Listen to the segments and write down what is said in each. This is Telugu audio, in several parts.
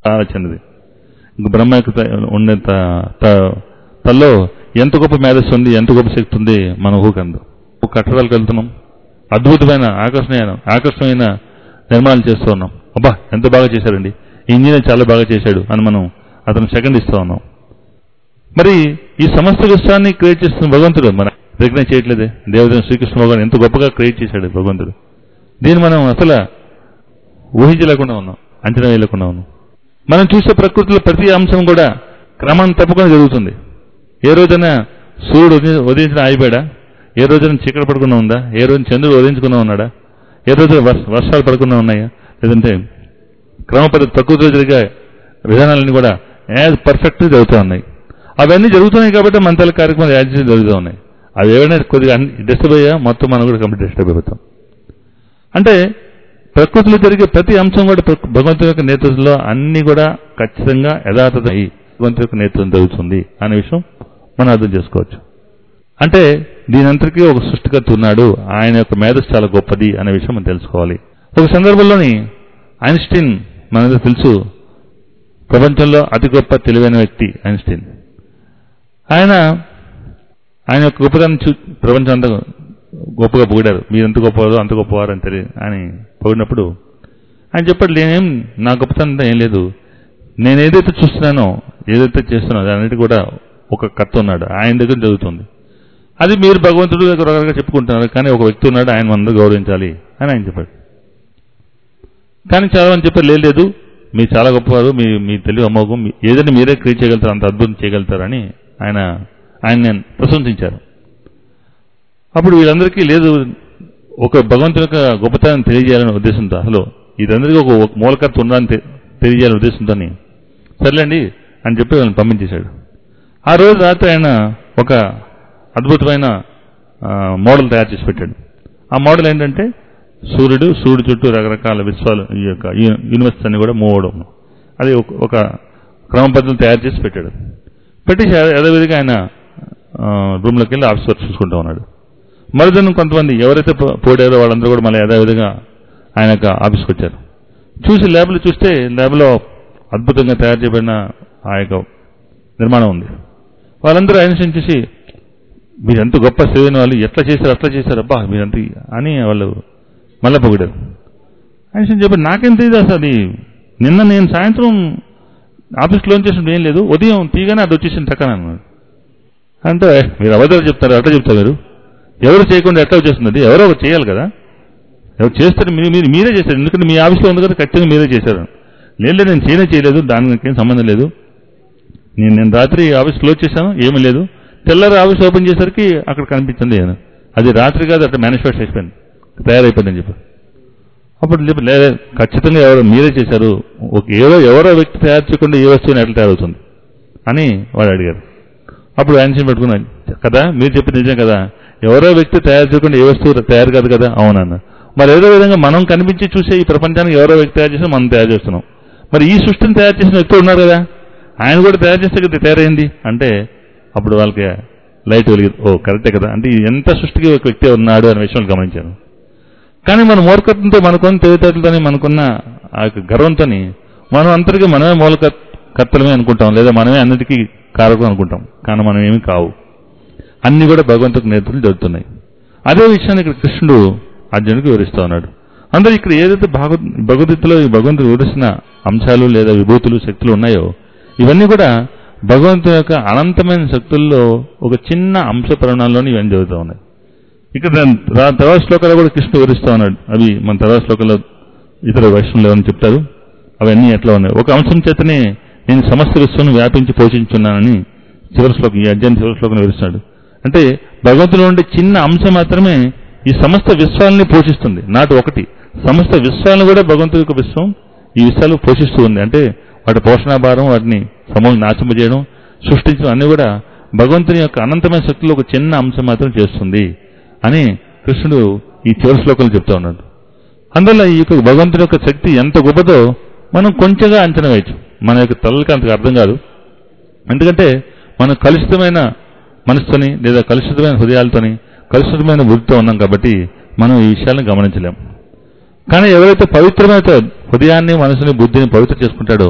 చాలా చిన్నది ఇంక బ్రహ్మ యొక్క త- ఉండే త- త- తల్లో ఎంత గొప్ప మేధస్సు ఉంది ఎంత గొప్ప శక్తి ఉంది మన ఊహకందు ఒక కట్టడాలకు వెళ్తున్నాం అద్భుతమైన ఆకర్షణీయమైన ఆకర్షణీయమైన నిర్మాణాలు చేస్తూ ఉన్నాం అబ్బా ఎంత బాగా చేశారండి ఈ ఇంజనీర్ చాలా బాగా చేశాడు అని మనం అతను సెకండ్ ఇస్తూ ఉన్నాం మరి ఈ సమస్త విశ్వాన్ని క్రియేట్ చేస్తున్న భగవంతుడు మన రికగ్నైజ్ చేయట్లేదే దేవదేవ శ్రీకృష్ణ భగవాన్ ఎంత గొప్పగా క్రియేట్ చేశాడు భగవంతుడు దీన్ని మనం అసలు ఊహించలేకుండా ఉన్నాం అంచనా వేయలేకుండా ఉన్నాం మనం చూసే ప్రకృతిలో ప్రతి అంశం కూడా క్రమం తప్పకుండా జరుగుతుంది ఏ రోజైనా సూర్యుడు ఉదయి- ఉదయించిన ఆగిపోయాడా ఏ రోజున చీకటి పడకుండా ఉందా ఏ రోజున చంద్రుడు ఉదయించుకున్నా ఉన్నాడా ఏ రోజు వర్ష- వర్షాలు పడకుండా ఉన్నాయా లేదంటే క్రమ పద్ధతి ప్రకృతిలో జరిగే విధానాలన్నీ కూడా యాజ్ పర్ఫెక్ట్ జరుగుతూ ఉన్నాయి అవన్నీ జరుగుతున్నాయి కాబట్టి మన తల కార్యక్రమాలు యాజ్ జరుగుతూ ఉన్నాయి అవి ఏమైనా కొద్దిగా డిస్టర్బ్ అయ్యా మొత్తం మనం కూడా కంప్లీట్ డిస్టర్బ్ అయిపోతాం అంటే ప్రకృతిలో జరిగే ప్రతి అంశం కూడా ప్రకృ- భగవంతుని యొక్క నేతృత్వంలో అన్ని కూడా ఖచ్చితంగా యథాతథ అయి భగవంతుని యొక్క నేతృత్వం జరుగుతుంది అనే విషయం మనం అర్థం చేసుకోవచ్చు అంటే దీనంతటికీ ఒక సృష్టికర్త ఉన్నాడు ఆయన యొక్క మేధస్సు చాలా గొప్పది అనే విషయం మనం తెలుసుకోవాలి ఒక సందర్భంలోని ఐన్స్టీన్ మనకు తెలుసు ప్రపంచంలో అతి గొప్ప తెలివైన వ్యక్తి ఐన్స్టీన్ ఆయన ఆయన యొక్క గొప్పతనం చూ ప్రపంచం అంతా గొప్పగా పొగిడారు మీరు ఎంత గొప్పవారు అంత గొప్పవారు అని తెలియ అని పొగిడినప్పుడు ఆయన చెప్పాడు నేనేం నా గొప్పతనం అంతా ఏం లేదు నేను ఏదైతే చూస్తున్నానో ఏదైతే చేస్తున్నానో దానికి కూడా ఒక కర్త ఉన్నాడు ఆయన దగ్గర జరుగుతుంది అది మీరు భగవంతుడు దగ్గర రకరకాలుగా చెప్పుకుంటున్నారు కానీ ఒక వ్యక్తి ఉన్నాడు ఆయన మనందరూ గౌరవించాలి అని ఆయన చెప్పాడు కానీ చాలా మంది చెప్పారు "లేదు, లేదు మీరు చాలా గొప్పవారు మీ మీ తెలివి అమోఘం మీ- ఏదైనా మీరే క్రియేట్ చేయగలుగుతారు అంత అద్భుతం చేయగలుగుతారని ఆయన ఆయన నేను ప్రశంసించారు అప్పుడు వీళ్ళందరికీ లేదు ఒక భగవంతుని యొక్క గొప్పతనం తెలియజేయాలనే ఉద్దేశంతో అసలు ఇదందరికీ ఒక ఒక మూలకర్త ఉందని తె- తెలియజేయాలనే ఉద్దేశంతో సర్లేండి అని చెప్పి వాళ్ళని పంపించేశాడు ఆ రోజు రాత్రి ఆయన ఒక అద్భుతమైన ఆ, మోడల్ తయారు చేసి పెట్టాడు ఆ మోడల్ ఏంటంటే సూర్యుడు సూర్యుడు చుట్టూ రకరకాల విశ్వాలు ఈ యొక్క యూ- యూనివర్స్ అన్ని కూడా మూవ్ అవడం అది ఒక ఒక క్రమ పద్ధతులు తయారు చేసి పెట్టాడు పెట్టేసి అదే- యథావిధిగా ఆయన ఆ, రూమ్లోకి వెళ్ళి ఆఫీస్ వర్క్ చూసుకుంటూ ఉన్నాడు మరుదినం కొంతమంది ఎవరైతే పో- పోడారో వాళ్ళందరూ కూడా మళ్ళీ యథావిధిగా ఆయన యొక్క ఆఫీస్కి వచ్చారు చూసి ల్యాబ్లో చూస్తే ల్యాబ్లో అద్భుతంగా తయారు చేయబడిన ఆ యొక్క నిర్మాణం ఉంది వాళ్ళందరూ ఆయన చూసి మీరెంత గొప్ప సేవైన వాళ్ళు ఎట్లా చేశారు అట్లా చేశారు అబ్బా మీరంత అని వాళ్ళు మళ్ళా పొగిడారు ఆయన చెప్పారు నాకేం తెలియదు అసలు అది నిన్న నేను సాయంత్రం ఆఫీస్లో చేసినప్పుడు ఏం లేదు ఉదయం తీగానే అది వచ్చేసింది టక్కన అన్నాడు అంటే మీరు అబద్ధాలు చెప్తారు అట్లా చెప్తారు మీరు ఎవరు చేయకుండా ఎట్లా వచ్చేస్తుంది అది ఎవరో ఒకరు చేయాలి కదా ఎవరు చేస్తారు మీరు మీరు మీరే చేశారు ఎందుకంటే మీ ఆఫీస్లో ఉంది కదా ఖచ్చితంగా మీరే చేశారు లేదు లేదు, నేను చేయనే చేయలేదు దానికి ఏం సంబంధం లేదు నేను నేను రాత్రి ఆఫీస్ క్లోజ్ చేశాను ఏమీ లేదు తెల్లారి ఆఫీస్ ఓపెన్ చేసరికి అక్కడ కనిపించింది ఏదో. అది రాత్రి కాదు అట్లా మేనిఫెస్ట్ అయిపోయింది తయారైపోయిందని చెప్పి అప్పుడు చెప్పి లేదా ఖచ్చితంగా ఎవరో మీరే చేశారు ఒక ఏవో ఎవరో వ్యక్తి తయారు చేయకుండా ఏ వస్తువుని ఎట్లా తయారవుతుంది అని వాడు అడిగారు అప్పుడు ఆన్సర్ పెట్టుకున్నాను కదా మీరు చెప్పింది నిజం కదా ఎవరో వ్యక్తి తయారు చేయకుండా ఏ వస్తువు తయారు కాదు కదా అవునన్న మరి ఏదో విధంగా మనం కనిపించి చూసే ఈ ప్రపంచానికి ఎవరో వ్యక్తి తయారు చేసి మనం తయారు చేస్తున్నాం మరి ఈ సృష్టిని తయారు చేసిన వ్యక్తులు ఉన్నారు కదా ఆయన కూడా తయారు చేస్తే కదా తయారైంది అంటే అప్పుడు వాళ్ళకి లైట్ వెలిగి ఓ కరెక్టే కదా అంటే ఈ ఎంత సృష్టికి ఒక వ్యక్తి ఉన్నాడు అనే విషయం గమనించాను కానీ మన మూర్ఖత్వంతో మనకున్న తెలివితేటలతోని మనకున్న ఆ యొక్క గర్వంతోని మనం అంతటికీ మనమే మూలక కర్తలమే అనుకుంటాం లేదా మనమే అన్నిటికీ కారకం అనుకుంటాం కానీ మనం ఏమీ కావు అన్ని కూడా భగవంతుడికి నేతృత్వం జరుగుతున్నాయి అదే విషయాన్ని ఇక్కడ కృష్ణుడు అర్జునుడికి వివరిస్తూ ఉన్నాడు అందరూ ఇక్కడ ఏదైతే భాగవత్ భగవద్గీతలో ఈ భగవంతుడు వివరిస్తున్న అంశాలు లేదా విభూతులు శక్తులు ఉన్నాయో ఇవన్నీ కూడా భగవంతుని యొక్క అనంతమైన శక్తుల్లో ఒక చిన్న అంశ పరిణామంలోని ఇవన్నీ జరుగుతూ ఉన్నాయి ఇక్కడ రా- తర్వాత శ్లోకాలు కూడా కృష్ణుడు వివరిస్తూ ఉన్నాడు అవి మన తర్వాత శ్లోకాల్లో ఇతర వైష్ణవులు ఏమని చెప్తారు అవన్నీ ఎట్లా ఉన్నాయి ఒక అంశం చేతనే నేను సమస్త విశ్వం వ్యాపించి పోషించున్నానని చివరి శ్లోకం ఈ అధ్యాయం చివరి శ్లోకం వివరిస్తున్నాడు అంటే భగవంతుడు ఉండే చిన్న అంశం మాత్రమే ఈ సమస్త విశ్వాలని పోషిస్తుంది నాటి ఒకటి సమస్త విశ్వాలను కూడా భగవంతుడి యొక్క విశ్వం ఈ విశ్వాలు పోషిస్తూ ఉంది అంటే వాటి పోషణాభారం వాటిని సమూలం నాశింపజేయడం సృష్టించడం అన్ని కూడా భగవంతుని యొక్క అనంతమైన శక్తిలో ఒక చిన్న అంశం మాత్రం చేస్తుంది అని కృష్ణుడు ఈ చివరి శ్లోకాలు చెప్తా ఉన్నాడు అందువల్ల ఈ యొక్క భగవంతుని యొక్క శక్తి ఎంత గొప్పదో మనం కొంచెంగా అంచనా వేయచ్చు మన యొక్క తలకి అంతకు అర్థం కాదు ఎందుకంటే మనం కలుషితమైన మనసుతోని లేదా కలుషితమైన హృదయాలతోని కలుషితమైన బుద్ధితో ఉన్నాం కాబట్టి మనం ఈ విషయాలను గమనించలేం కానీ ఎవరైతే పవిత్రమైన హృదయాన్ని మనసుని బుద్ధిని పవిత్ర చేసుకుంటాడో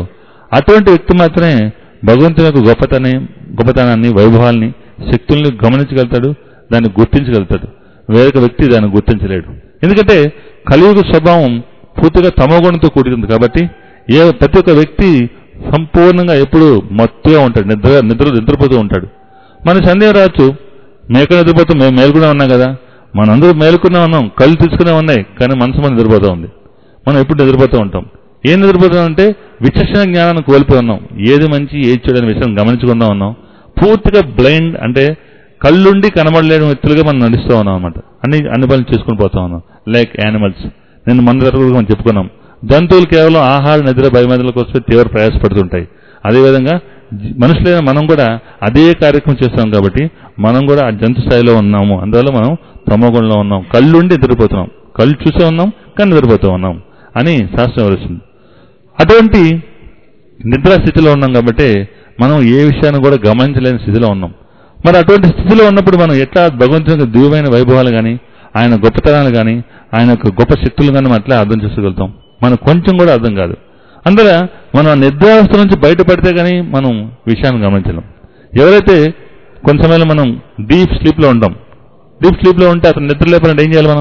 అటువంటి వ్యక్తి మాత్రమే భగవంతుని యొక్క గొప్పతనాన్ని గొప్పతనాన్ని వైభవాల్ని శక్తుల్ని గమనించగలుగుతాడు దాన్ని గుర్తించగలుగుతాడు వేరొక వ్యక్తి దాన్ని గుర్తించలేడు ఎందుకంటే కలియుగ స్వభావం పూర్తిగా తమోగుణంతో కూడుకుంది కాబట్టి ఏ ప్రతి ఒక్క వ్యక్తి సంపూర్ణంగా ఎప్పుడు మత్తుగా ఉంటాడు నిద్ర నిద్ర నిద్రపోతూ ఉంటాడు మన సందేహం రావచ్చు మేక నిద్రపోతూ మేము మేలుకునే ఉన్నాం కదా మనందరూ మేలుకునే ఉన్నాం కళ్ళు తీసుకునే ఉన్నాయి కానీ మనసు మనం నిద్రపోతూ ఉంది మనం ఎప్పుడు నిద్రపోతూ ఉంటాం ఏం నిద్రపోతామంటే విచక్షణ జ్ఞానాన్ని కోల్పోయి ఉన్నాం ఏది మంచి ఏది చెడు అనే విషయం గమనించకుండా ఉన్నాం పూర్తిగా బ్లైండ్ అంటే కళ్ళుండి కనబడలేని వ్యక్తులుగా మనం నడుస్తూ ఉన్నాం అనమాట అన్ని అన్ని పనులు చేసుకుని పోతా ఉన్నాం లైక్ యానిమల్స్ నేను మన తరగతి మనం చెప్పుకున్నాం జంతువులు కేవలం ఆహార నిద్ర భయమదుల కోసమే తీవ్ర ప్రయాసపడుతుంటాయి అదేవిధంగా జీ- మనుషులైన మనం కూడా అదే కార్యక్రమం చేస్తాం కాబట్టి మనం కూడా ఆ జంతు స్థాయిలో ఉన్నాము అందువల్ల మనం తమోగుణంలో ఉన్నాం కళ్ళుండి నిద్రపోతున్నాం కళ్ళు చూసే ఉన్నాం కానీ నిద్రపోతూ ఉన్నాం అని శాస్త్రం వివరిస్తుంది అటువంటి నిద్రా స్థితిలో ఉన్నాం కాబట్టి మనం ఏ విషయాన్ని కూడా గమనించలేని స్థితిలో ఉన్నాం మరి అటువంటి స్థితిలో ఉన్నప్పుడు మనం ఎట్లా భగవంతుని యొక్క దివ్యమైన వైభవాలు కానీ ఆయన గొప్పతనాలు కానీ ఆయన యొక్క గొప్ప శక్తులు కానీ మనం ఎట్లా అర్థం చేసుకోగలుగుతాం మనకు కొంచెం కూడా అర్థం కాదు అందువల్ల మనం ఆ నిద్రావస్థ నుంచి బయటపడితే కానీ మనం విషయాన్ని గమనించలేం ఎవరైతే కొంత సమయంలో మనం డీప్ స్లీప్లో ఉంటాం డీప్ స్లీప్లో ఉంటే అతను నిద్ర లేపాలంటే ఏం చేయాలి మనం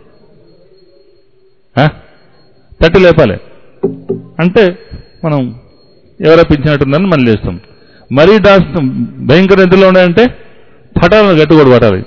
ఆ? తట్టి లేపాలి అంటే మనం ఎవరో పించినట్టుందని మనం లేస్తాం మరీ డాస్ భయంకర నిద్రలో ఉన్నాయంటే పటాలను గట్టి కూడా పట్టాలి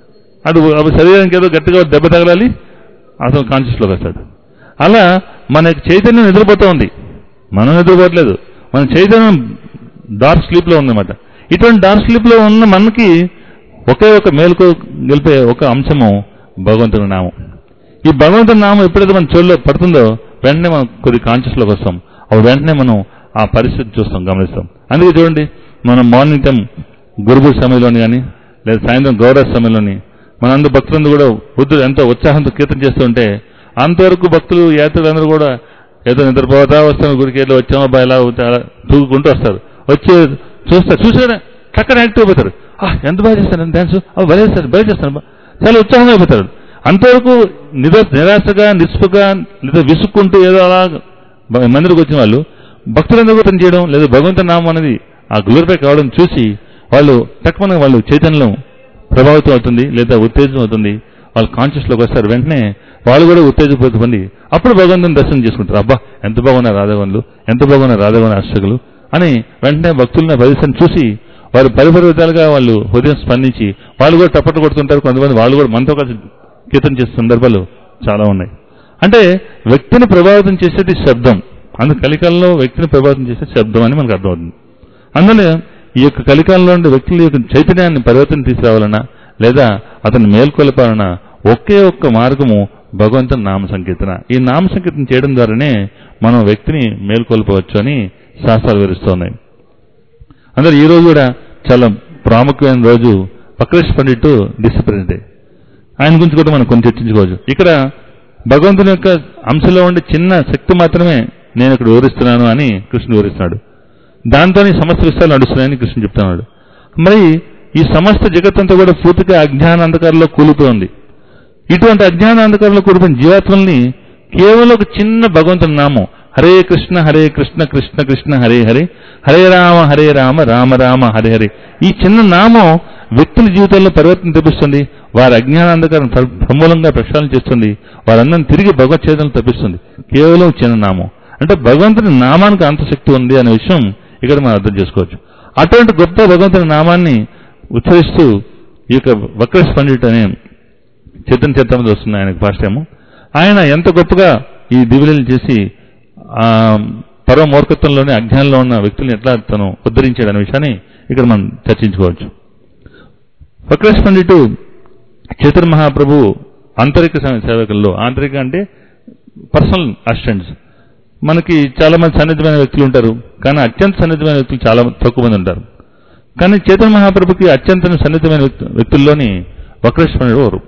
అటు అప్పుడు శరీరానికి ఏదో గట్టిగా దెబ్బ తగలాలి అసలు కాన్షియస్లోకి వస్తాడు అలా మన చైతన్యం నిద్రపోతూ ఉంది మనం నిద్రపోవట్లేదు మన చైతన్యం డార్క్ స్లీప్లో ఉందన్నమాట ఇటువంటి డార్క్ స్లీప్లో ఉన్న మనకి ఒకే ఒక మేలుకు గెలిపే ఒక అంశము భగవంతుని నామం ఈ భగవంతుని నామం ఎప్పుడైతే మన చెవుల్లో పడుతుందో వెంటనే మనం కొద్ది కాన్షియస్లోకి వస్తాం అప్పుడు వెంటనే మనం ఆ పరిస్థితి చూస్తాం గమనిస్తాం అందుకే చూడండి మనం మార్నింగ్ టైం గురుబుడు సమయంలోని కానీ లేదా సాయంత్రం గౌరవ సమయంలోని మనందరూ భక్తులందరూ కూడా బుద్ధుడు ఎంతో ఉత్సాహంతో కీర్తన చేస్తుంటే అంతవరకు భక్తులు యాత్రికులందరూ కూడా ఏదో నిద్రపోతా వస్తాం గురికి వెళ్ళి వచ్చామా బా ఇలా అవుతా అలా తూగుకుంటూ వస్తారు వచ్చి చూస్తారు చూసారా చక్కగా యాక్టివ్ అయిపోతారు "ఆ, ఎంత బాగా చేస్తాను డ్యాన్స్ భలే చేస్తారు భలే చేస్తాను బా." చాలా ఉత్సాహంగా అయిపోతారు అంతవరకు నిర నిరాశగా నిస్పుగా లేదా విసుక్కుంటూ ఏదో అలా బ- మందిరికి వచ్చిన వాళ్ళు భక్తులందరూ కూడా పని చేయడం లేదా భగవంతుని నామం అనేది ఆ గ్లోరిఫై కావడం చూసి వాళ్ళు తక్కువ వాళ్ళు చైతన్యం ప్రభావితం అవుతుంది లేదా ఉత్తేజం అవుతుంది వాళ్ళు కాన్షియస్లోకి వస్తారు వెంటనే వాళ్ళు కూడా ఉత్తేజపూరిత పొంది అప్పుడు భగవంతుని దర్శనం చేసుకుంటారు అబ్బా ఎంత బాగున్నారు రాధవనులు ఎంత బాగున్నారు రాధవన అర్చకులు అని వెంటనే భక్తులను పరిస్థితిని చూసి వారు పరిపరి విధాలుగా వాళ్ళు హృదయం స్పందించి వాళ్ళు కూడా టప్పట్లు కొడుతుంటారు కొంతమంది వాళ్ళు కూడా మనతో కలిసి కీర్తన చేసే సందర్భాలు చాలా ఉన్నాయి అంటే వ్యక్తిని ప్రభావితం చేసేది శబ్దం అందుకు కలికాలంలో వ్యక్తిని ప్రభావితం చేసే శబ్దం అని మనకు అర్థమవుతుంది అందులో ఈ యొక్క కలికాలంలో ఉండే వ్యక్తుల యొక్క చైతన్యాన్ని పరివర్తన తీసుకురావాలన్నా లేదా అతన్ని మేల్కొల్పాలన్నా ఒకే ఒక్క మార్గము భగవంతుని నామ సంకీర్తన ఈ నామ సంకీర్తన చేయడం ద్వారానే మనం వ్యక్తిని మేల్కొల్పవచ్చు అని శాస్త్రాలు వివరిస్తున్నాయి అందరు ఈ రోజు కూడా చాలా ప్రాముఖ్యమైన రోజు వక్రేష్ పండిట్ డిసిప్లిన్ డే ఆయన గురించి కూడా మనం కొంచెం చర్చించుకోవచ్చు ఇక్కడ భగవంతుని యొక్క అంశంలో ఉండే చిన్న శక్తి మాత్రమే నేను ఇక్కడ వివరిస్తున్నాను అని కృష్ణుడు వివరిస్తున్నాడు దాంతోనే సమస్త విషయాలు నడుస్తున్నాయని కృష్ణుడు చెప్తున్నాడు మరి ఈ సమస్త జగత్తంతా కూడా పూర్తిగా అజ్ఞాన అంధకారంలో కూలిపోయింది ఇటువంటి అజ్ఞాన అంధకారంలో కూలిపోయిన జీవాత్మల్ని కేవలం ఒక చిన్న భగవంతుని నామం హరే కృష్ణ హరే కృష్ణ కృష్ణ కృష్ణ హరే హరే హరే రామ హరే రామ రామ రామ హరే హరే ఈ చిన్న నామం వ్యక్తుల జీవితంలో పరివర్తన తెప్పిస్తుంది వారి అజ్ఞాన అంధకారం సర్- సమూలంగా ప్రక్షాళన చేస్తుంది వారందరిని తిరిగి భగవత్ చేతను తప్పిస్తుంది కేవలం చిన్న నామం అంటే భగవంతుని నామానికి అంత శక్తి ఉంది అనే విషయం ఇక్కడ మనం అర్థం చేసుకోవచ్చు అటువంటి గొప్ప భగవంతుని నామాన్ని ఉచ్చరిస్తూ ఈ యొక్క వక్రేష్ పండిట్ అనే చైతన్య చరిత్రలో వస్తుంది ఆయనకు ఫస్ట్ టైము ఆయన ఎంత గొప్పగా ఈ దివిలీలు చేసి ఆ పరమ మూర్ఖత్వంలోని అజ్ఞానంలో ఉన్న వ్యక్తుల్ని ఎట్లా తను ఉద్ధరించాడు అనే విషయాన్ని ఇక్కడ మనం చర్చించుకోవచ్చు వక్రేష్ పండిట్ చైతన్య మహాప్రభు ఆంతరిక సే- సేవకుల్లో ఆంతరిక అంటే పర్సనల్ అసిస్టెంట్స్ మనకి చాలా మంది సన్నిధమైన వ్యక్తులు ఉంటారు కానీ అత్యంత సన్నిధమైన వ్యక్తులు చాలా తక్కువ మంది ఉంటారు కానీ చైతన్య మహాప్రభుకి అత్యంత సన్నిహితమైన వ్యక్తు- వ్యక్తుల్లోని వక్రేశ్వరుడు వారు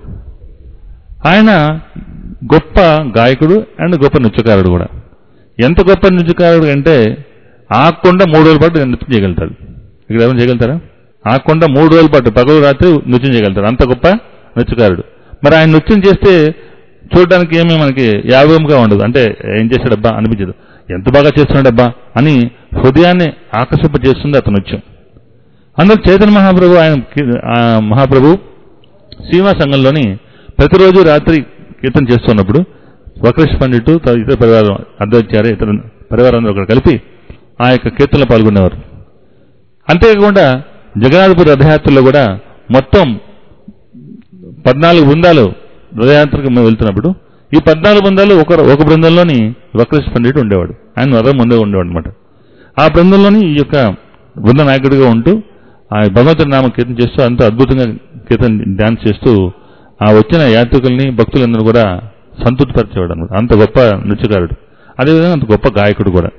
ఆయన గొప్ప గాయకుడు అండ్ గొప్ప నృత్యకారుడు కూడా ఎంత గొప్ప నృత్యకారుడు అంటే ఆకుండా మూడు రోజుల పాటు నృత్యం చేయగలుగుతాడు ఇక్కడ ఏమైనా చేయగలుగుతారా ఆకుండా మూడు రోజుల పాటు పగలు రాత్రి నృత్యం చేయగలుగుతాడు అంత గొప్ప నృత్యకారుడు మరి ఆయన నృత్యం చేస్తే చూడడానికి ఏమీ మనకి యాభంగా ఉండదు అంటే ఏం చేశాడబ్బా అనిపించదు ఎంత బాగా చేస్తున్నాడబ్బా అని హృదయాన్ని ఆకర్షింపజేస్తుంది అతను నృత్యం అందుకు చైతన్య మహాప్రభు ఆయన కీ- ఆ మహాప్రభు సీమా సంఘంలోని ప్రతిరోజు రాత్రి కీర్తన చేస్తున్నప్పుడు వక్రేష్ పండిట్ త- ఇతర పరివారం అధ్యక్షారు ఇతర పరివారందరూ అక్కడ కలిపి ఆ యొక్క కీర్తనలో పాల్గొనేవారు అంతేకాకుండా జగన్నాథపురి రథయాత్రలో కూడా మొత్తం పద్నాలుగు బృందాలు రథయాత్రకు మేము వెళ్తున్నప్పుడు ఈ పద్నాలుగు బృందాలు ఒక ఒక బృందంలోని వక్రేష్ పండిట్ ఉండేవాడు ఆయన రథం ముందే ఉండేవాడు అనమాట ఆ బృందంలోని ఈ యొక్క బృంద నాయకుడిగా ఉంటూ ఆ భగవంతుడి నామ కీర్తన చేస్తూ అంత అద్భుతంగా కీర్తన డ్యాన్స్ చేస్తూ ఆ వచ్చిన యాత్రికుల్ని భక్తులందరూ కూడా సంతృప్తిపరిచేవాడు అనమాట అంత గొప్ప నృత్యకారుడు అదేవిధంగా అంత గొప్ప గాయకుడు కూడా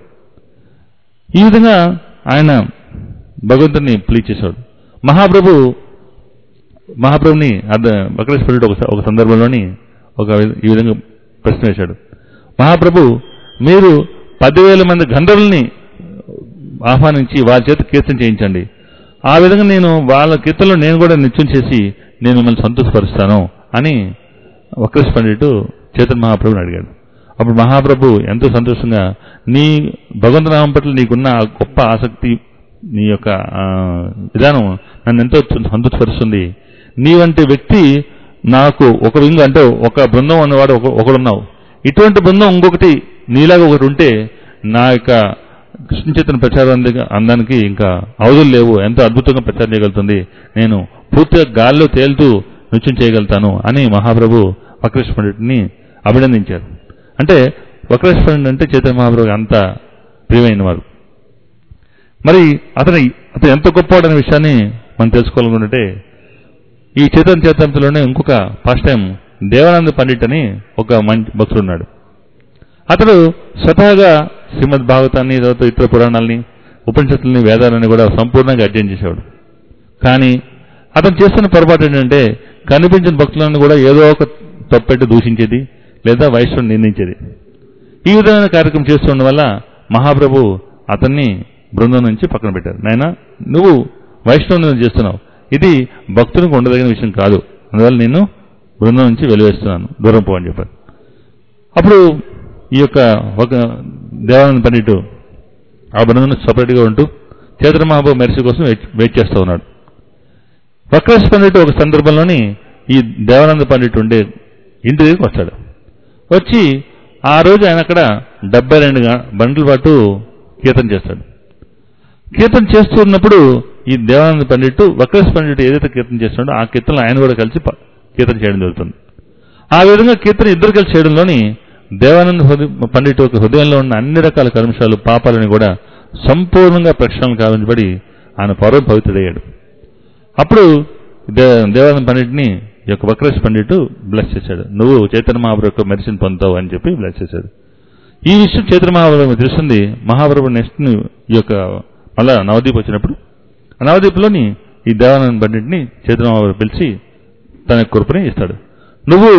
ఈ విధంగా ఆయన భగవంతుని ప్లీజ్ చేశాడు మహాప్రభు మహాప్రభుని అర్ధ వక్రేశ్వరుడు ఒక ఒక సందర్భంలోని ఒక వి- ఈ విధంగా ప్రశ్న వేశాడు మహాప్రభు మీరు పదివేల మంది గంధర్వుల్ని ఆహ్వానించి వారి చేత కీర్తన చేయించండి ఆ విధంగా నేను వాళ్ళ కీర్తనలో నేను కూడా నృత్యం చేసి నేను మిమ్మల్ని సంతోషపరుస్తాను అని వక్రేశ్ పండిట్ చేతన్ మహాప్రభుని అడిగాడు అప్పుడు మహాప్రభు ఎంతో సంతోషంగా నీ భగవంతనామం పట్ల నీకున్న ఆ గొప్ప ఆసక్తి నీ యొక్క ఆ, విధానం నన్ను ఎంతో సంతృప్తిపరుస్తుంది నీ వంటి వ్యక్తి నాకు ఒక వింగ్ అంటే ఒక బృందం ఉన్నవాడు ఒక ఒకడున్నావు ఇటువంటి బృందం ఇంకొకటి నీలాగా ఒకటి ఉంటే నా యొక్క కృష్ణ చైతన్య ప్రచారం అంద- అందానికి ఇంకా అవధులు లేవు ఎంతో అద్భుతంగా ప్రచారం చేయగలుగుతుంది నేను పూర్తిగా గాల్లో తేలుతూ నృత్యం చేయగలుగుతాను అని మహాప్రభు వక్రేష్ పండిట్ని అభినందించారు అంటే వక్రేష్ పండిట్ అంటే చైతన్య మహాప్రభు అంత ప్రియమైన వారు మరి అతని అతను ఎంత గొప్పవాడనే విషయాన్ని మనం తెలుసుకోవాలనుకుంటే ఈ చైతన్య చైతన్యలోనే ఇంకొక ఫస్ట్ టైం దేవానంద పండిట్ అని ఒక మంచి భక్తుడు ఉన్నాడు అతడు స్వతహాగా శ్రీమద్ భాగవతాన్ని తర్వాత ఇతర పురాణాలని ఉపనిషత్తుల్ని వేదాలని కూడా సంపూర్ణంగా అధ్యయనం చేసేవాడు కానీ అతను చేస్తున్న పొరపాటు ఏంటంటే కనిపించిన భక్తులను కూడా ఏదో ఒక తప్పెట్టి దూషించేది లేదా వైష్ణవుని నిందించేది ఈ విధమైన కార్యక్రమం చేస్తుండడం వల్ల మహాప్రభు అతన్ని బృందం నుంచి పక్కన పెట్టారు నాయన నువ్వు వైష్ణవుని చేస్తున్నావు ఇది భక్తునికి ఉండదగిన విషయం కాదు అందువల్ల నేను బృందం నుంచి వెలివేస్తున్నాను దూరం పో అని చెప్పారు అప్పుడు ఈ యొక్క ఒక దేవానంద పండిట్ ఆ బృందం సపరేట్గా ఉంటూ చేతన మహాబాబు మెరిసి కోసం వెయిట్ వెయిట్ చేస్తూ ఉన్నాడు వక్రేష్ పండిట్ ఒక సందర్భంలోని ఈ దేవానంద పండిట్ ఉండే ఇంటి దగ్గరికి వస్తాడు వచ్చి ఆ రోజు ఆయన అక్కడ డెబ్బై రెండు గ- గంటల పాటు కీర్తన చేస్తాడు కీర్తన చేస్తున్నప్పుడు ఈ దేవానంద పండిట్ వక్రేష్ పండిట్ ఏదైతే కీర్తన చేస్తున్నాడో ఆ కీర్తనలో ఆయన కూడా కలిసి ప- కీర్తన చేయడం జరుగుతుంది ఆ విధంగా కీర్తన ఇద్దరు కలిసి చేయడంలోని దేవానంద హృదయ పండిట్ యొక్క హృదయంలో ఉన్న అన్ని రకాల కర్మశాలు పాపాలని కూడా సంపూర్ణంగా ప్రక్షాళన కావించబడి ఆయన పర్వం పవిత్రుడయ్యాడు అప్పుడు దే దేవానంద పండిట్ని ఈ యొక్క వక్రేష్ పండిట్ బ్లెస్ చేశాడు నువ్వు చైతన్య మహాప్రభు యొక్క మెడిసిన్ పొందుతావు అని చెప్పి బ్లెస్ చేశాడు ఈ విషయం చైతన్య మహాప్రభు తెలిసింది మహాప్రభు నెక్స్ట్ ఈ యొక్క మళ్ళా నవదీప్ వచ్చినప్పుడు ఆ నవదీప్లోని ఈ దేవానంద పండిట్ని చైతన్య మహాప్రభు పిలిచి తన యొక్క కృపని ఇస్తాడు నువ్వు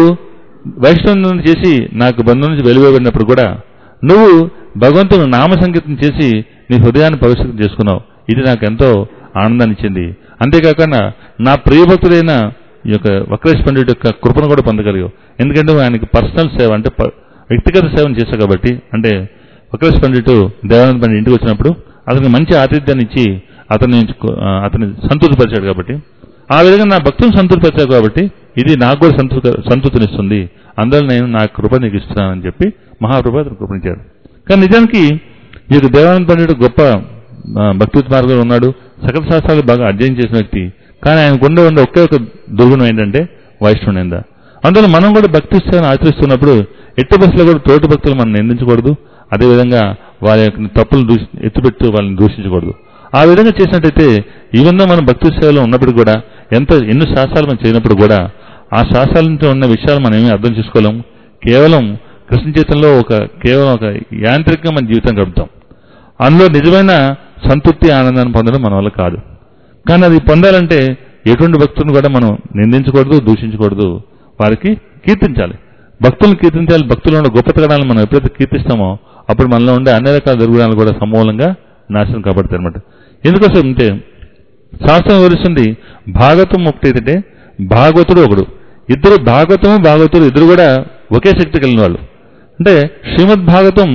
వైష్ణవం చేసి నాకు బంధం నుంచి వెలువబడినప్పుడు కూడా నువ్వు భగవంతుని నామ సంకీర్తన చేసి నీ హృదయాన్ని పవిత్రం చేసుకున్నావు ఇది నాకు ఎంతో ఆనందాన్ని ఇచ్చింది అంతేకాకుండా నా ప్రియభక్తుడైన ఈ యొక్క వక్రేష్ పండిట్ యొక్క కృపను కూడా పొందగలిగావు ఎందుకంటే నువ్వు ఆయనకి పర్సనల్ సేవ అంటే ప- వ్యక్తిగత సేవను చేశావు కాబట్టి అంటే వక్రేష్ పండిట్ దేవానంద పండిట్ ఇంటికి వచ్చినప్పుడు అతనికి మంచి ఆతిథ్యాన్ని ఇచ్చి అతన్ని ఎంచుకో- ఆ, అతన్ని సంతృప్తిపరిచాడు కాబట్టి ఆ విధంగా నా భక్తులను సంతృప్తిపరిచావు కాబట్టి ఇది నాకు కూడా సంతృప్తి సంతృప్తినిస్తుంది అందువల్ల నేను నా కృప నీకు ఇస్తున్నానని చెప్పి మహాప్రభు అతను కృపణించాడు కానీ నిజానికి ఈ యొక్క దేవానంద పండితుడు గొప్ప ఆ, భక్తి మార్గంలో ఉన్నాడు సకల శాస్త్రాలు బాగా అధ్యయనం చేసిన వ్యక్తి కానీ ఆయనకు ఉండే ఉండే ఒకే ఒక దుర్గుణం ఏంటంటే వైష్ణవ నింద అందువల్ల మనం కూడా భక్తి సేవను ఆచరిస్తున్నప్పుడు ఎట్టి బస్సులో కూడా తోటి భక్తులు మనం నిందించకూడదు అదేవిధంగా వారి యొక్క తప్పులు దూషి ఎత్తుపెట్టు వాళ్ళని దూషించకూడదు ఆ విధంగా చేసినట్టయితే ఈవెందో మనం భక్తి సేవలో ఉన్నప్పుడు కూడా ఎంత ఎన్ని శాస్త్రాలు మనం చేయనప్పుడు కూడా ఆ శాస్త్రాలతో ఉన్న విషయాలు మనం ఏమీ అర్థం చేసుకోలేం కేవలం కృష్ణ చైతన్యంలో ఒక కేవలం ఒక యాంత్రికంగా మన జీవితం గడుపుతాం అందులో నిజమైన సంతృప్తి ఆనందాన్ని పొందడం మన వల్ల కాదు కానీ అది పొందాలంటే ఎటువంటి భక్తులను కూడా మనం నిందించకూడదు దూషించకూడదు వారికి కీర్తించాలి భక్తులను కీర్తించాలి భక్తులు ఉన్న గొప్పతనాలను మనం ఎప్పుడైతే కీర్తిస్తామో అప్పుడు మనలో ఉండే అన్ని రకాల దుర్గుణాలు కూడా సమూలంగా నాశనం కాబడతాయి అనమాట ఎందుకోసం అంటే శాస్త్రం వివరిస్తుంది భాగవతం ఒకటి ఏంటంటే భాగవతుడు ఒకడు ఇద్దరు భాగవతము భాగవతుడు ఇద్దరు కూడా ఒకే శక్తి కలిగిన వాళ్ళు అంటే శ్రీమద్ భాగవతం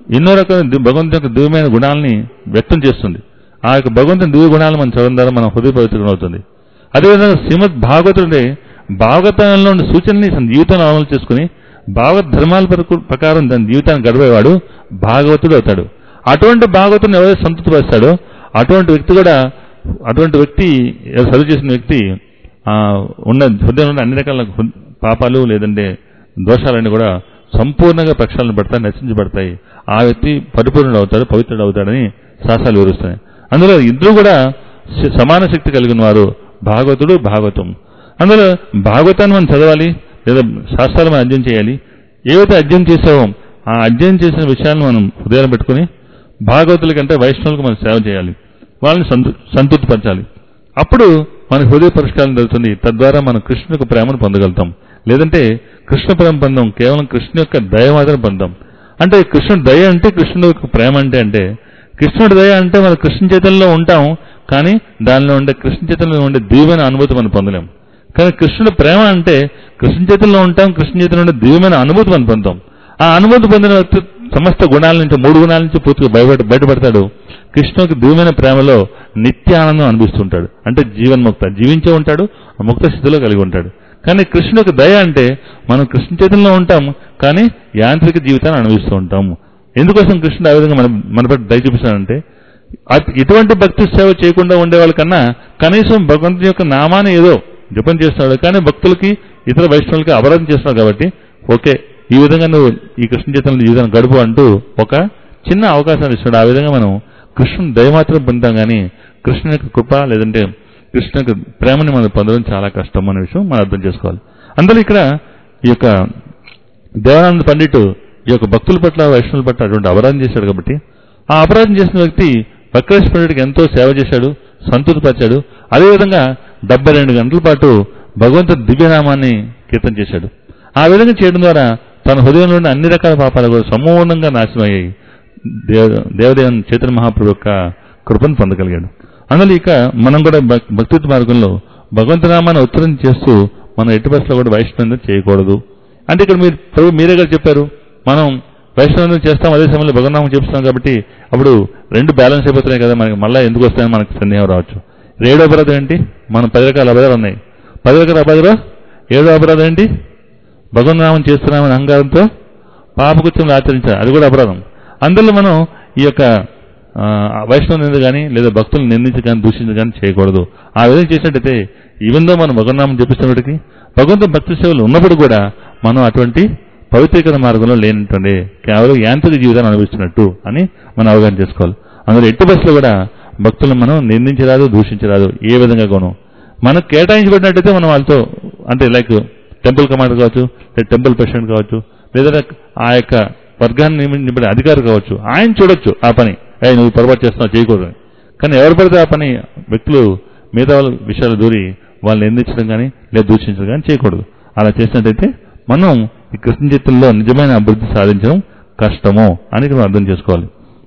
ఎన్నో రకాల ది- భగవంతుని యొక్క దివ్యమైన గుణాలని వ్యక్తం చేస్తుంది ఆ యొక్క భగవంతుని దివ్య గుణాలు మనం చదవడం ద్వారా మన హృదయ పవిత్రం అవుతుంది అదేవిధంగా శ్రీమద్ భాగవతుడే భాగవతంలో ఉన్న సూచనని తన జీవితంలో అమలు చేసుకుని భాగవత ధర్మాల ప్రక- ప్రకారం తన జీవితాన్ని గడిపేవాడు భాగవతుడు అవుతాడు అటువంటి భాగవతుని ఎవరైతే సంతృప్తిపరుస్తాడో అటువంటి వ్యక్తి కూడా అటువంటి వ్యక్తి ఎవరు చదువు చేసిన వ్యక్తి ఆ, ఉన్న హృదయంలో ఉన్న అన్ని రకాల హృ- పాపాలు లేదంటే దోషాలన్నీ కూడా సంపూర్ణంగా ప్రక్షాళన పడతాయి నశించబడతాయి ఆ వ్యక్తి పరిపూర్ణుడు అవుతాడు పవిత్రుడు అవుతాడని శాస్త్రాలు వివరిస్తున్నాయి అందులో ఇద్దరు కూడా శ- సమాన శక్తి కలిగిన వారు భాగవతుడు భాగవతం అందులో భాగవతాన్ని మనం చదవాలి లేదా శాస్త్రాలు మనం అధ్యయనం చేయాలి ఏవైతే అధ్యయనం చేసావో ఆ అధ్యయనం చేసిన విషయాలను మనం హృదయాలు పెట్టుకుని భాగవతుల కంటే వైష్ణవులకు మనం సేవ చేయాలి వాళ్ళని సంతృ సంతృప్తిపరచాలి అప్పుడు మన హృదయ పరిష్కారం జరుగుతుంది తద్వారా మనం కృష్ణు యొక్క ప్రేమను పొందగలుగుతాం లేదంటే కృష్ణ ప్రేమ పొందాం కేవలం కృష్ణు యొక్క దయ మాత్రం పొందాం అంటే కృష్ణుడు దయ అంటే కృష్ణుడు యొక్క ప్రేమ అంటే అంటే కృష్ణుడి దయ అంటే మన కృష్ణ చైతన్యంలో ఉంటాం కానీ దానిలో ఉండే కృష్ణ చైతన్యంలో ఉండే దివ్యమైన అనుభూతి మనం పొందలేం కానీ కృష్ణుడి ప్రేమ అంటే కృష్ణ చైతన్యంలో ఉంటాం కృష్ణ చైతన్యంలో ఉండే దివ్యమైన అనుభూతి మనం పొందాం ఆ అనుభూతి పొందిన వ్యక్తి సమస్త గుణాల నుంచి మూడు గుణాల నుంచి పూర్తిగా బయట బయటపడతాడు కృష్ణుకి దివ్యమైన ప్రేమలో నిత్య ఆనందం అనిపిస్తుంటాడు అంటే జీవన్ముక్త జీవించే ఉంటాడు ఆ ముక్త స్థితిలో కలిగి ఉంటాడు కానీ కృష్ణుకి దయ అంటే మనం కృష్ణ చైతన్యంలో ఉంటాం కానీ యాంత్రిక జీవితాన్ని అనుభవిస్తూ ఉంటాం ఎందుకోసం కృష్ణుడు ఆ విధంగా మన మన పట్ల దయ చూపిస్తాడంటే అట్- ఇటువంటి భక్తి సేవ చేయకుండా ఉండే వాళ్ళకన్నా కనీసం భగవంతుని యొక్క నామాన్ని ఏదో జపం చేస్తున్నాడు కానీ భక్తులకి ఇతర వైష్ణవులకి అపరాధం చేస్తున్నాడు కాబట్టి ఓకే ఈ విధంగా నువ్వు ఈ కృష్ణ చైతన్య జీవితాన్ని గడుపు అంటూ ఒక చిన్న అవకాశాన్ని ఇస్తున్నాడు ఆ విధంగా మనం కృష్ణుని దయ మాత్రం పొందుతాం కానీ కృష్ణుని యొక్క కృప లేదంటే కృష్ణ యొక్క ప్రేమని మనం పొందడం చాలా కష్టం అనే విషయం మనం అర్థం చేసుకోవాలి అందులో ఇక్కడ ఈ యొక్క దేవానంద పండిట్ ఈ యొక్క భక్తుల పట్ల వైష్ణవుల పట్ల అటువంటి అపరాధం చేశాడు కాబట్టి ఆ అపరాధం చేసిన వ్యక్తి వక్రేష్ పండిట్కి ఎంతో సేవ చేశాడు సంతృప్తిపరిచాడు అదేవిధంగా డెబ్బై రెండు గంటల పాటు భగవంతుడి దివ్యనామాన్ని కీర్తన చేశాడు ఆ విధంగా చేయడం ద్వారా తన హృదయంలో ఉన్న అన్ని రకాల పాపాలు కూడా సమూలంగా నాశనం అయ్యాయి దేవ దేవదేవన్ చైతన్య మహాప్రభు యొక్క కృపను పొందగలిగాడు అందులో ఇక మనం కూడా భక్- భక్తిత్వ మార్గంలో భగవంతనామాన్ని ఉత్తరం చేస్తూ మనం ఎట్టి బస్సులో కూడా వైష్ణవం చేయకూడదు అంటే ఇక్కడ మీరు ప్రభు మీరే గారు చెప్పారు మనం వైష్ణవం చేస్తాం అదే సమయంలో భగవన్నామం చేస్తున్నాం కాబట్టి అప్పుడు రెండు బ్యాలెన్స్ అయిపోతున్నాయి కదా మనకి మళ్ళీ ఎందుకు వస్తాయని మనకి సందేహం రావచ్చు ఏడో అపరాధం ఏంటి మనం పది రకాల అపరాధాలు ఉన్నాయి పది రకాల అపరాధాలు ఏడో అపరాధం ఏంటి భగవన్నామం చేస్తున్నామని అహంకారంతో పాపకృత్యం ఆచరించాలి అది కూడా అపరాధం అందులో మనం ఈ యొక్క ఆ, వైష్ణవ నింద కానీ లేదా భక్తులను నిందించి కానీ దూషించి కానీ చేయకూడదు ఆ విధంగా చేసినట్టయితే ఈవెందో మనం భగవన్నామం చెప్పిస్తున్నప్పటికీ భగవంతుని భక్తి సేవలు ఉన్నప్పుడు కూడా మనం అటువంటి పవిత్రీకరణ మార్గంలో లేనటువంటి కేవలం యాంత్రిక జీవితాన్ని అనుభవిస్తున్నట్టు అని మనం అవగాహన చేసుకోవాలి అందులో ఎట్టి బస్సులో కూడా భక్తులను మనం నిందించరాదు దూషించరాదు ఏ విధంగా కొను మనకు కేటాయించబడినట్టయితే మనం వాళ్ళతో అంటే లైక్ టెంపుల్ కమాండర్ కావచ్చు లేదా టెంపుల్ ప్రెసిడెంట్ కావచ్చు లేదా ఆ యొక్క వర్గాన్ని నియమించబడే అధికారి కావచ్చు ఆయన చూడొచ్చు ఆ పని ఏ నువ్వు పొరపాటు చేస్తున్నావు చేయకూడదు అని. కానీ ఎవరు పడితే ఆ పని వ్యక్తులు మిగతా వాళ్ళ విషయాలు దూరి వాళ్ళని నిందించడం కానీ లేదా దూషించడం కానీ చేయకూడదు అలా చేసినట్టయితే మనం ఈ కృష్ణ చిత్తంలో నిజమైన అభివృద్ధి సాధించడం కష్టము అని ఇక్కడ మనం అర్థం చేసుకోవాలి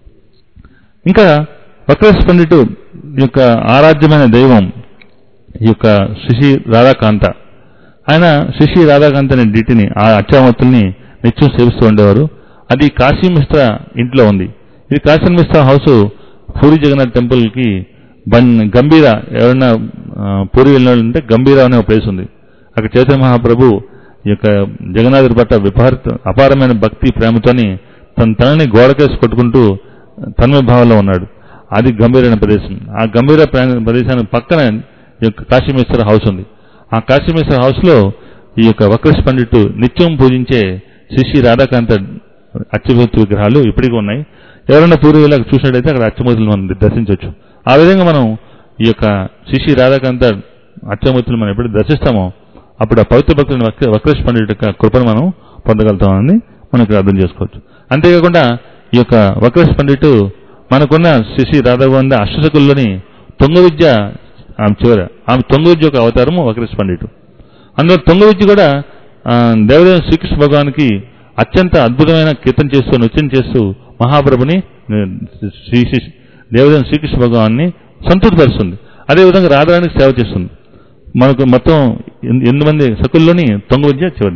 ఇంకా వక్రేశ్ పండిటు యొక్క ఆరాధ్యమైన దైవం ఈ యొక్క శిశి రాధాకాంత ఆయన శిశి రాధాకాంత్ అనే డిటిని ఆ అత్యామతుల్ని నిత్యం సేవిస్తూ ఉండేవారు అది కాశీ మిశ్రా ఇంట్లో ఉంది ఇది కాశీ మిశ్రా హౌస్ పూరి జగన్నాథ్ టెంపుల్ కి బన్ గంభీర ఎవరైనా ఆ, పూరి వెళ్ళిన వాళ్ళు ఉంటే గంభీర అనే ఒక ప్లేస్ ఉంది అక్కడ చైతన్య మహాప్రభు ఈ యొక్క జగన్నాథుడి పట్ల విపరీత అపారమైన భక్తి ప్రేమతోని తన తనని గోడకేసి కొట్టుకుంటూ తన్మయ భావంలో ఉన్నాడు అది గంభీరైన ప్రదేశం ఆ గంభీర ప్రా- ప్రదేశానికి పక్కన ఈ యొక్క కాశీమేశ్వర హౌస్ ఉంది ఆ కాశీమేశ్వర హౌస్ లో ఈ యొక్క వక్రేష్ పండిట్ నిత్యం పూజించే శ్రీ రాధాకాంత అచ్చమూర్తి విగ్రహాలు ఇప్పటికీ ఉన్నాయి ఎవరైనా పూర్వీకులకు చూసినట్టయితే అక్కడ అచ్చమూర్తులు మనం దర్శించవచ్చు ఆ విధంగా మనం ఈ యొక్క శ్రీ రాధాకాంత అచ్చమూర్తులు మనం ఎప్పుడు దర్శిస్తామో అప్పుడు ఆ పవిత్ర భక్తుని వక్ర వక్రేష్ పండిట్ యొక్క కృపను మనం పొందగలుగుతామని మనం ఇక్కడ అర్థం చేసుకోవచ్చు అంతేకాకుండా ఈ యొక్క వక్రేష్ పండిట్ మనకున్న శ్రీ రాధాగోవింద అష్టశకుల్లోని తొంగ విద్య ఆమె చివర ఆమె తొంగ విద్య యొక్క అవతారము వక్రేష్ పండిట్ అందులో తొంగ విద్య కూడా ఆ, దేవదేవ శ్రీకృష్ణ భగవానికి అత్యంత అద్భుతమైన కీర్తన చేస్తూ నృత్యం చేస్తూ మహాప్రభుని ఆ, శ్రీ శ్రీ దేవదేవ శ్రీకృష్ణ భగవాన్ని సంతృప్తిపరుస్తుంది అదేవిధంగా రాధారానికి సేవ చేస్తుంది మనకు మొత్తం ఎన్- ఎనిమిది మంది సకుల్లోని తొంగ విద్య చివరిది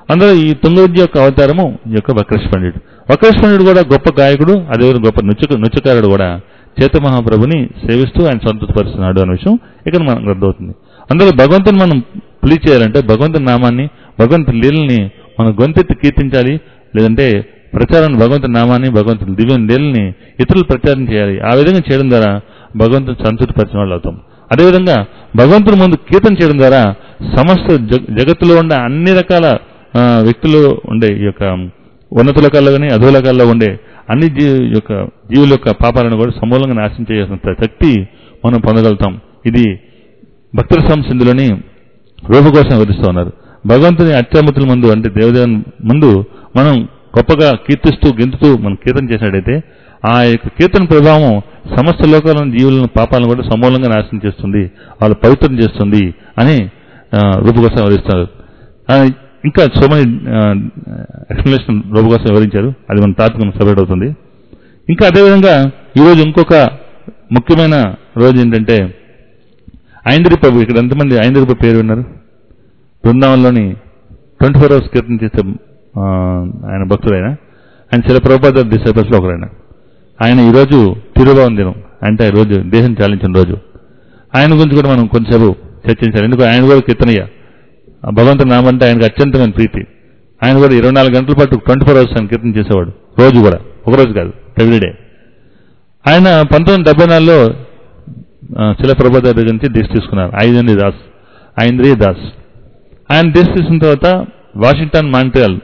అందులో ఈ తుంగవిద్య యొక్క అవతారము ఈ యొక్క వక్రేష్ పండితుడు వక్రేష్ పండితుడు కూడా గొప్ప గాయకుడు అదేవిధంగా గొప్ప నృత్య నృత్యకారుడు కూడా చేత మహాప్రభుని సేవిస్తూ ఆయన సంతృప్తిపరుస్తున్నాడు అనే విషయం ఇక్కడ మనకు అర్థమవుతుంది అందులో భగవంతుని మనం ప్లీ చేయాలంటే భగవంతుని నామాన్ని భగవంతుని లీలని మనం గొంతెత్తి కీర్తించాలి లేదంటే ప్రచారం భగవంతుని నామాన్ని భగవంతుని దివ్య లీలని ఇతరులు ప్రచారం చేయాలి ఆ విధంగా చేయడం ద్వారా భగవంతుని సంతృప్తిపరిచిన వాళ్ళు అవుతాం అదేవిధంగా భగవంతుని ముందు కీర్తన చేయడం ద్వారా సమస్త జగ- జగత్తులో ఉండే అన్ని రకాల ఆ, వ్యక్తులు ఉండే ఈ యొక్క ఉన్నత లోకాల్లో కానీ అధో లోకాల్లో ఉండే అన్ని జీ యొక్క జీవుల యొక్క పాపాలను కూడా సమూలంగా నాశనం చేయాల్సిన శక్తి మనం పొందగలుగుతాం ఇది భక్తుల సంసింధులని రూపకోసం వివరిస్తూ ఉన్నారు భగవంతుని అత్యామతుల ముందు అంటే దేవదేవుని ముందు మనం గొప్పగా కీర్తిస్తూ గెంతుతూ మనం కీర్తన చేసినట్టయితే ఆ యొక్క కీర్తన ప్రభావం సమస్త లోకాలను జీవులను పాపాలను కూడా సమూలంగా నాశనం చేస్తుంది వాళ్ళు పవిత్రం చేస్తుంది అని ఆ, రూపకోసం వివరిస్తారు ఆ, ఇంకా సో మనీ ఎక్స్ప్లెనేషన్ రూపకోసం వివరించారు అది మన టాపిక్ సపరేట్ అవుతుంది ఇంకా అదేవిధంగా ఈరోజు ఇంకొక ముఖ్యమైన రోజు ఏంటంటే ఐంద్రి ప్రభు ఇక్కడ ఎంతమంది ఐంద్రి ప్రభు పేరు విన్నారు బృందావనంలోని ట్వంటీ ఫోర్ అవర్స్ కీర్తన చేసే ఆ, ఆయన భక్తుడు ఆయన ఆయన శిల ప్రభుపాద డిసైబర్స్లో ఒకరైన ఆయన ఈరోజు తిరుభావం దినం అంటే ఈ రోజు దేశం చాలించిన రోజు ఆయన గురించి కూడా మనం కొంచెంసేపు చర్చించాలి ఎందుకు ఆయన కూడా కీర్తనయ్య ఆ భగవంతుని నామంటే ఆయనకు అత్యంతమైన ప్రీతి ఆయన కూడా ఇరవై నాలుగు గంటల పాటు ట్వంటీ ఫోర్ అవర్స్ ఆయన కీర్తన చేసేవాడు రోజు కూడా ఒక రోజు కాదు ఎవ్రీడే ఆయన పంతొమ్మిది వందల డెబ్బై నాలుగులో శిల ప్రభా దగ్గర నుంచి దీక్ష తీసుకున్నారు ఐదంద్రి దాస్ ఐంద్రి దాస్ ఆయన దీక్ష తీసుకున్న తర్వాత వాషింగ్టన్ మాంట్రియల్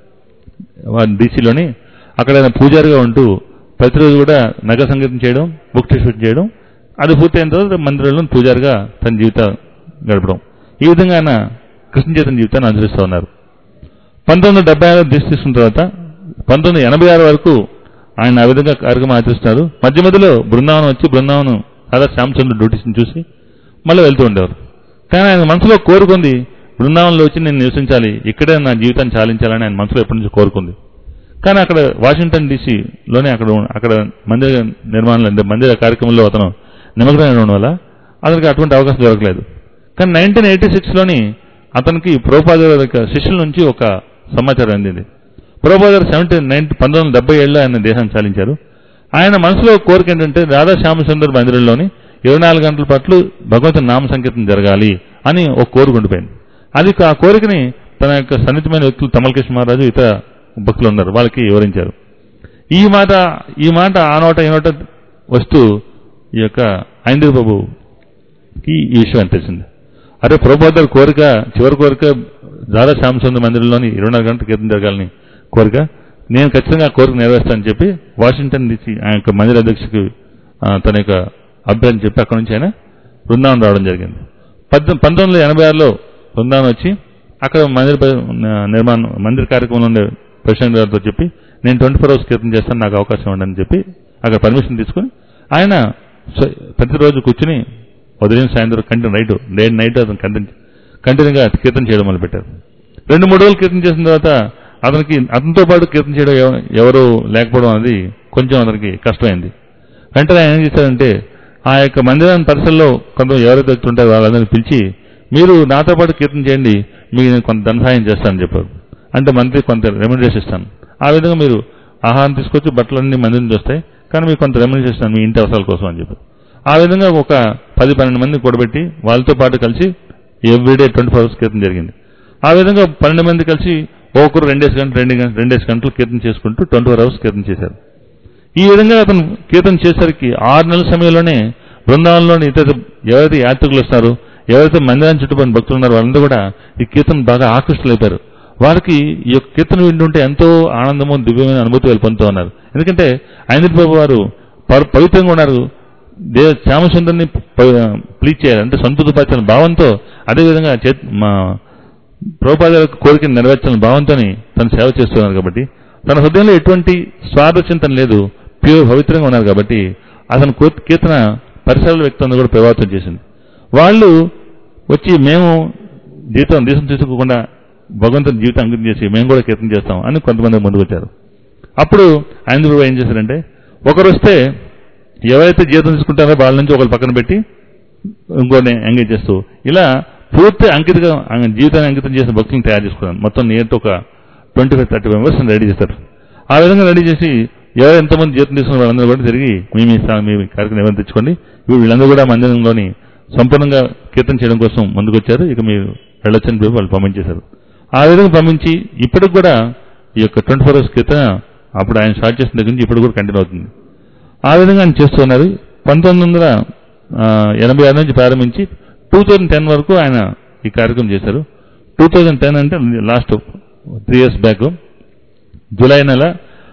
డీసీలోని అక్కడ ఆయన పూజారిగా ఉంటూ ప్రతిరోజు కూడా నగ సంగీతం చేయడం బుక్ డిస్ట్రిబ్యూట్ చేయడం అది పూర్తయిన తర్వాత మందిరంలో పూజారిగా తన జీవితం గడపడం ఈ విధంగా ఆయన కృష్ణ చైతన్య జీవితాన్ని అనుసరిస్తూ ఉన్నారు పంతొమ్మిది వందల డెబ్బై ఆరు దీక్ష తీసుకున్న తర్వాత పంతొమ్మిది వందల ఎనభై ఆరు వరకు ఆయన ఆ విధంగా కార్యక్రమం ఆచరిస్తున్నారు మధ్య మధ్యలో బృందావనం వచ్చి బృందావనం సాదా శ్యామచంద్ర డ్యూటీస్ని చూసి మళ్ళీ వెళ్తూ ఉండేవారు కానీ ఆయన మనసులో కోరుకుంది బృందావనంలో వచ్చి నేను నివసించాలి ఇక్కడే నా జీవితాన్ని చాలించాలని ఆయన మనసులో ఎప్పటి నుంచి కోరుకుంది కానీ అక్కడ వాషింగ్టన్ డీసీలోనే అక్కడ ఉన్న- అక్కడ మందిర నిర్మాణంలో అంటే మందిర కార్యక్రమంలో అతను నిమగ్నమై ఉండడం వల్ల అతనికి అటువంటి అవకాశం దొరకలేదు కానీ నైన్టీన్ ఎయిటీ సిక్స్లోని అతనికి ప్రోపాదర్ యొక్క శిష్యుల నుంచి ఒక సమాచారం అందింది ప్రోపాదర్ సెవెంటీన్ నైన్టీ పంతొమ్మిది వందల డెబ్బై ఏళ్ళలో ఆయన దేశాన్ని చాలించారు ఆయన మనసులో కోరిక ఏంటంటే రాధా శ్యామసుందర్ మందిరంలోని ఇరవై నాలుగు గంటల పాటు భగవంతుని నామ సంకీర్తన జరగాలి అని ఒక కోరిక ఉండిపోయింది అది ఆ కోరికని తన యొక్క సన్నిహితమైన వ్యక్తులు తమలకృష్ణ మహారాజు ఇతర భక్తులు ఉన్నారు వాళ్ళకి వివరించారు ఈ మాట ఈ మాట ఆ నోట ఈ నోట వస్తూ ఈ యొక్క ఐంద్ర బాబుకి ఈ విషయం తెలిసింది అరే ప్రభుత్వ కోరిక చివరి కోరిక దాదా శ్యామసుందర మందిరంలోని ఇరవై నాలుగు గంటల కీర్తన జరగాలని కోరిక నేను ఖచ్చితంగా ఆ కోరిక నెరవేర్స్తానని చెప్పి వాషింగ్టన్ డీసీ ఆ యొక్క మందిర అధ్యక్షుడికి ఆ, తన యొక్క అభ్యర్థి చెప్పి అక్కడి నుంచి ఆయన బృందావనం రావడం జరిగింది పద్దె పంతొమ్మిది వందల ఎనభై ఆరులో బృందావనం వచ్చి అక్కడ మందిర ప- నిర్మాణం మందిర కార్యక్రమంలో ఉండే ప్రెసిడెంట్ గారితో చెప్పి నేను ట్వంటీ ఫోర్ అవర్స్ కీర్తన చేస్తాను నాకు అవకాశం ఇవ్వండి అని చెప్పి అక్కడ పర్మిషన్ తీసుకుని ఆయన స- ప్రతిరోజు కూర్చుని ఉదయం సాయంత్రం continue night day and night అతను కంటిన్యూ కంటిన్యూగా కీర్తన చేయడం మొదలుపెట్టారు రెండు మూడు రోజులు కీర్తన చేసిన తర్వాత అతనికి అతనితో పాటు కీర్తన చేయడం ఎవ- ఎవరు లేకపోవడం అనేది కొంచెం అతనికి కష్టమైంది వెంటనే ఆయన ఏం చేశారంటే ఆ యొక్క మందిరాన్ని పరిసరలో కొంత ఎవరైతే వ్యక్తులు ఉంటారో వాళ్ళందరినీ పిలిచి మీరు నాతో పాటు కీర్తన చేయండి మీకు నేను కొంత ధన సహాయం చేస్తానని చెప్పారు అంటే మంత్రి కొంత రెమ్యూనరేషన్ ఇస్తాను ఆ విధంగా మీరు ఆహారం తీసుకొచ్చి బట్టలన్నీ మంది నుంచి వస్తాయి కానీ మీకు కొంత రెమ్యూనరేషన్ ఇస్తాను మీ ఇంటి అవసరాల కోసం అని చెప్పారు ఆ విధంగా ఒక పది పన్నెండు మంది కూడబెట్టి వాళ్ళతో పాటు కలిసి ఎవ్రీడే ట్వంటీ ఫోర్ అవర్స్ కీర్తన జరిగింది ఆ విధంగా పన్నెండు మంది కలిసి ఒక్కొక్కరు రెండేసి గంటలు రెండు గంటలు రెండేసి గంటలు కీర్తన చేసుకుంటూ ట్వంటీ ఫోర్ అవర్స్ కీర్తన చేశారు ఈ విధంగా అతను కీర్తన చేసరికి ఆరు నెలల సమయంలోనే బృందావనంలోని ఇతర ఎవరైతే యాత్రికులు వస్తారో ఎవరైతే మందిరాన్ని చుట్టుపక్కల భక్తులు ఉన్నారో వాళ్ళందరూ కూడా ఈ కీర్తన బాగా ఆకృష్టులైపోయారు వారికి ఈ యొక్క కీర్తన వింటుంటే ఎంతో ఆనందము దివ్యమైన అనుభూతి వాళ్ళు పొందుతూ ఉన్నారు ఎందుకంటే ఐంద్ర బాబు వారు పవి- పవిత్రంగా ఉన్నారు దేవ శ్యామసుందరిని ప్లీజ్ చేయాలి అంటే సంతృప్తిపరచాలని భావంతో అదేవిధంగా చేత్ మా ప్రభుపాద యొక్క కోరికను నెరవేర్చాలని భావంతో తను సేవ చేస్తున్నారు కాబట్టి తన హృదయంలో ఎటువంటి స్వార్థ చింతన లేదు ప్యూర్ పవిత్రంగా ఉన్నారు కాబట్టి అతను కో- కీర్తన పరిసరాల వ్యక్తులను కూడా ప్రభావితం చేసింది వాళ్ళు వచ్చి మేము జీవితం దేశం తీసుకోకుండా భగవంతుని జీవితం అంకితం చేసి మేము కూడా కీర్తన చేస్తాం అని కొంతమంది ముందుకు వచ్చారు అప్పుడు ఆయన ప్రభు ఏం చేశారంటే ఒకరు వస్తే ఎవరైతే జీతం తీసుకుంటారో వాళ్ళ నుంచి ఒకరు పక్కన పెట్టి ఇంకోటి ఎంగేజ్ చేస్తూ ఇలా పూర్తి అంకితగా ఆయన జీవితాన్ని అంకితం చేసిన భక్తులను తయారు చేసుకున్నాను మొత్తం నియర్ ఒక twenty five thirty members ready చేస్తారు ఆ విధంగా రెడీ చేసి ఎవరు ఎంతమంది జీతం తీసుకున్న వాళ్ళందరూ కూడా తిరిగి మీ మీ స్థానం మీ కార్యక్రమం ఎవరు తెచ్చుకోండి ఇప్పుడు వీళ్ళందరూ కూడా మందిరంలోని సంపూర్ణంగా కీర్తన చేయడం కోసం ముందుకు వచ్చారు ఇక మీరు వెళ్ళొచ్చని చెప్పి వాళ్ళు పంపించేశారు ఆ విధంగా పంపించి ఇప్పటికి కూడా ఈ యొక్క ట్వంటీ ఫోర్ అవర్స్ కీర్తన అప్పుడు ఆయన స్టార్ట్ చేసిన దగ్గర నుంచి ఇప్పుడు కూడా కంటిన్యూ అవుతుంది ఆ విధంగా ఆయన చేస్తున్నారు పంతొమ్మిది వందల ఆ, ఎనభై ఆరు నుంచి ప్రారంభించి టూ థౌజండ్ టెన్ వరకు ఆయన ఈ కార్యక్రమం చేశారు టూ థౌజండ్ టెన్ అంటే last three years back July నెల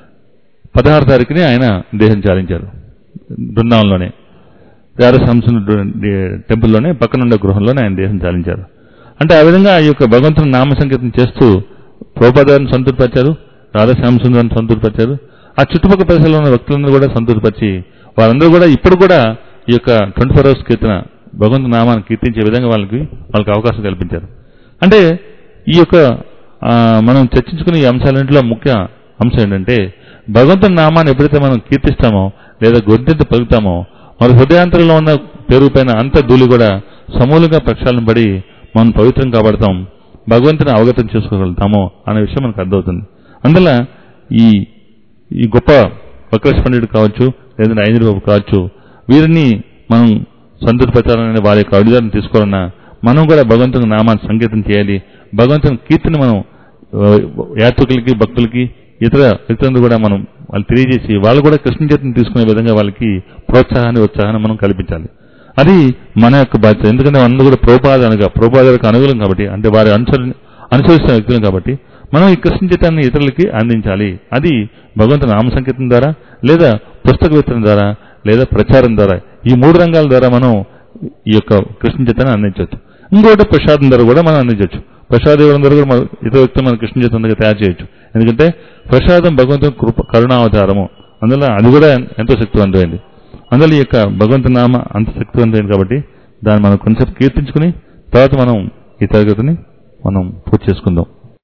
పదహారు తారీఖుని ఆయన దేహం చాలించారు బృందావనంలోనే వ్యారసంసం టెంపుల్లోనే పక్కనుండే గృహంలోనే ఆయన దేహం చాలించారు అంటే ఆ విధంగా ఈ యొక్క భగవంతుని నామ సంకీర్తన చేస్తూ ప్రోపదారిని సంతృప్తిపరిచారు రాధాశ్యామసుందరాన్ని సంతృప్తిపరిచారు ఆ చుట్టుపక్కల ప్రదేశాల్లో ఉన్న వ్యక్తులందరూ కూడా సంతృప్తిపరిచి వారందరూ కూడా ఇప్పుడు కూడా ఈ యొక్క ట్వంటీ ఫోర్ అవర్స్ కీర్తన భగవంతుని నామాన్ని కీర్తించే విధంగా వాళ్ళకి వాళ్ళకి అవకాశం కల్పించారు అంటే ఈ యొక్క ఆ, మనం చర్చించుకునే ఈ అంశాలన్నింటిలో ముఖ్య అంశం ఏంటంటే భగవంతుని నామాన్ని ఎప్పుడైతే మనం కీర్తిస్తామో లేదా గొంతెంత పలుకుతామో మన హృదయాంతరంలో ఉన్న పేరు పైన అంత ధూళి కూడా సమూలంగా ప్రక్షాళన పడి మనం పవిత్రం కాబడతాం భగవంతుని అవగతం చేసుకోగలుగుతాము అనే విషయం మనకు అర్థమవుతుంది అందువల్ల ఈ ఈ గొప్ప వక్రేష్ పండితుడు కావచ్చు లేదంటే ఐంద్ర బాబు కావచ్చు వీరిని మనం సంతృప్తిపరచాలనే వారి యొక్క అడుగుదారిని తీసుకోవాలన్నా మనం కూడా భగవంతుని నామాన్ని సంకేతం చేయాలి భగవంతుని కీర్తిని మనం ఆ, యాత్రికులకి భక్తులకి ఇతర వ్యక్తులందరూ కూడా మనం వాళ్ళు తెలియజేసి వాళ్ళు కూడా కృష్ణ చేతిని తీసుకునే విధంగా వాళ్ళకి ప్రోత్సాహాన్ని ఉత్సాహాన్ని మనం కల్పించాలి అది మన యొక్క బాధ్యత ఎందుకంటే అందరూ కూడా ప్రోపాదనగా ప్రోపాదనకు అనుకూలం కాబట్టి అంటే వారి అనుసరి అనుసరిస్తున్న వ్యక్తులు కాబట్టి మనం ఈ కృష్ణ చైతన్యాన్ని ఇతరులకి అందించాలి అది భగవంతుని నామ సంకీర్తన ద్వారా లేదా పుస్తక వితరణ ద్వారా లేదా ప్రచారం ద్వారా ఈ మూడు రంగాల ద్వారా మనం ఈ యొక్క కృష్ణ చైతన్యాన్ని అందించవచ్చు ఇంకోటి ప్రసాదం ద్వారా కూడా మనం అందించవచ్చు ప్రసాదం ఇవ్వడం ద్వారా కూడా మన ఇతర వ్యక్తులు మన కృష్ణ చైతన్యంగా తయారు చేయొచ్చు ఎందుకంటే ప్రసాదం భగవంతుని కృప కరుణావతారము అందువల్ల అది కూడా ఎంతో శక్తివంతమైంది అందువల్ల ఈ యొక్క భగవంతుని నామ అంత శక్తివంతమైంది కాబట్టి దాన్ని మనం కొంచెం కీర్తించుకుని తర్వాత మనం ఈ తరగతిని మనం పూర్తి చేసుకుందాం